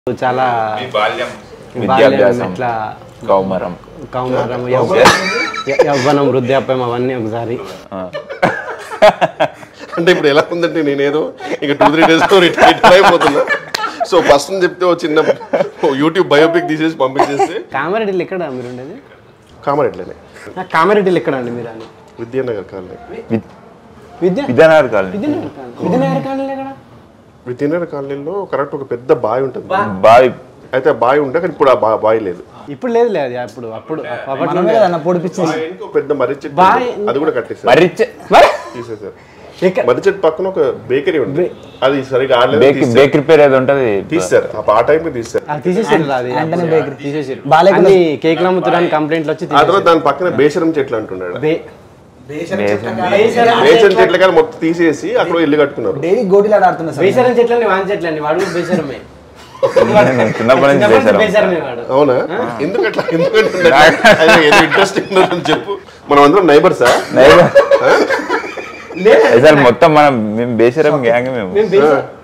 చాలా మీ బాల్యం బాల్యం విద్యాభ్యాసం ఇట్లా కౌమరం కౌమారం యౌవ- య- యవ్వనం వృద్ధాప్యం అవన్నీ ఒకసారి అంటే ఇప్పుడు ఎలా ఉందంటే నేనేదో ఇక టూ త్రీ డేస్ రిటైర్ అయిపోతున్నా సో ఫస్ట్ చెప్తే ఓ చిన్న యూట్యూబ్ బయోపిక్ తీసేసి పంపించేస్తే కామారెడ్డిలో ఎక్కడ మీరు ఉండేది కామారెడ్డిలోనే ఆ, కామారెడ్డిలో ఎక్కడ అండి మీరు అని విద్యానగర్ కాలనీ విద్- విద్య విద్యానగర్ కాలనీ విద్యనగర్ కాలనీ. విద్యనగర్ కాలనీలో ఎక్కడ విద్యానగర్ కాలనీలో కరెక్ట్ ఒక పెద్ద బావి ఉంటుంది బాయ్ అయితే ఆ బావి ఉంటే కానీ ఇప్పుడు ఆ బా- బావి లేదు ఇప్పుడు లేదు లేదు అప్పుడు అప్పుడు అప్పట్లో మనమే కదన్న పొడిపించేసి బావి వెనుక ఒక పెద్ద మర్రి చెట్టు బావి- ఉంది. అది కూడా కట్టేసారు మరిచ్చ తీసేసారు ఎక్కడ మర్రి చెట్టు పక్కన ఒక బేకరీ ఉంది అది సరిగా ఆడలేదు బేక్ తీసేశారు. బేకరీ పేరు ఏదో ఉంటది తీసేశారు ఆ- ఆ టైంకి తీసేశారు అది తీసేసారు అది యాంటనీ బేకరీ. తీసేసారు బాలేకుల- అన్ని కేకులు అమ్ముతారని కంప్లైంట్లు వచ్చి ఆ తర్వాత దాని పక్కన బేసరం చెట్లు అంటున్నాడు బే- బేసరం చెట్లు కానీ మొత్తం తీసేసి అక్కడ ఇల్లు కట్టుకున్నారు డైలీ గోటీలాట ఆడుతున్నా సార్ బేసరం చెట్లని వాన్ చెట్లని వాడు కూడా బేసరమే నేను చిన్నప్పటి నుంచి చిన్నప్పటి చేశాను నుంచి బేసరమే వాడు అవునా ఎందుకు అట్లా ఎందుకంటే ఇంట్రెస్టింగ్ అని చెప్పు మనం అందరం నైబర్సా అసలు మొత్తం మనం మేము బేసరం గ్యాంగ్ మేము మేము బేసరం